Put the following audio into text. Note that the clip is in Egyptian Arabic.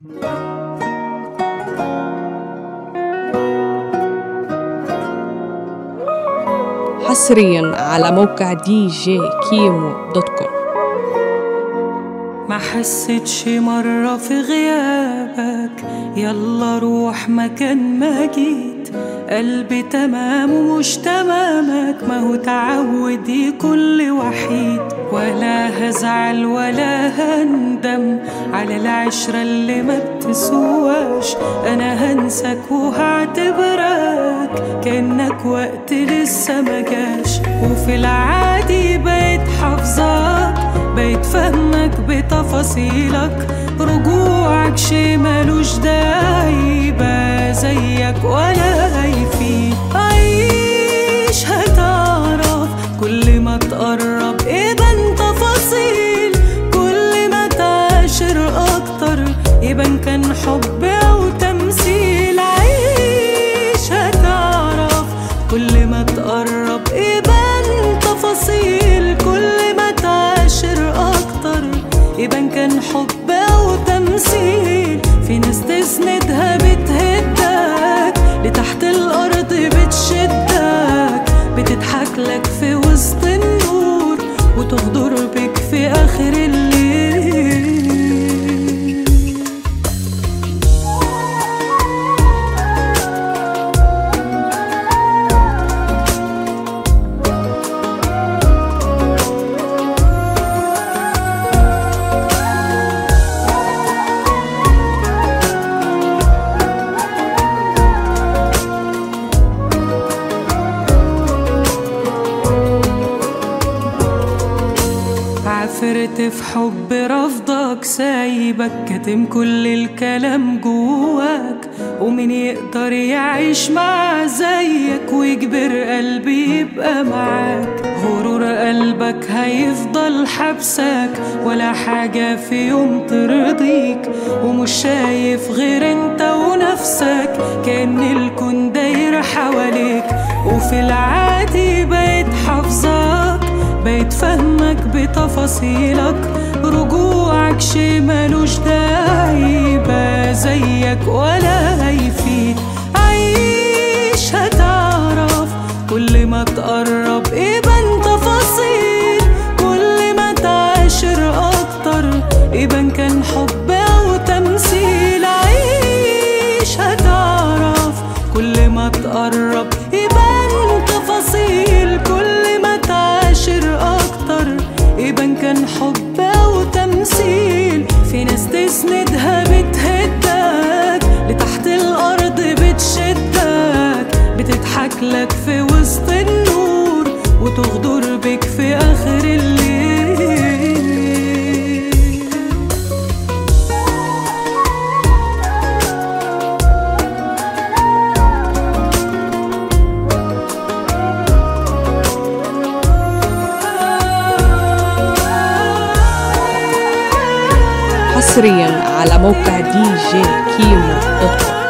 حصريا على موقع دي جي كيمو دوت كوم ما حسيتش مرة في غيابك يلا روح مكان ما جيت قلبي تمام ومش تمامك ما هو تعود يكون وحيد ولا هزعل ولا هندم على العشرة اللي ما بتسواش أنا هنسك وهعتبرك كأنك وقت لسه ما جاش وفي العادي بقيت حافظاك بقيت فهمك بتفاصيلك رجوعك شي ملوش داعي بقى زيك ولا هيفيد عيش هتعرف كل ما تقرب يبان تفاصيل كل ما تعاشر اكتر يبان كان حب او تمثيل عيش هتعرف كل ما تقرب يبان تفاصيل كل ما تعاشر اكتر يبان كان حب او تمثيل في ناس تسندها بتهدك لتحت الارض بتشدك بتضحك لك في وسط النور وتغدر بك في اخر الليل عفرت في حب رفضك سايبك كاتم كل الكلام جواك ومين يقدر يعيش مع زيك ويجبر قلبي يبقى معاك غرور قلبك هيفضل حبسك ولا حاجة في يوم ترضيك ومش شايف غير انت ونفسك كأن الكون داير حواليك وفي العادي بقيت حافظاك بقيت فهمك بتفاصيلك رجوعك شي ملوش داعي بقى زيك ولا هيفيد عيش هتعرف كل ما تقرب يبان تفاصيل كل ما تعاشر اكتر يبان كان حب او تمثيل عيش هتعرف كل ما تقرب يبان تفاصيل كل ما تعاشر اكتر يبان كان حب او تمثيل في ناس تسندها بتهدك لتحت الارض بتشدك بتضحك لك في وسط النور وتغدر بك في اخر الليل حصريا على موقع دي جي كيمو دوت كوم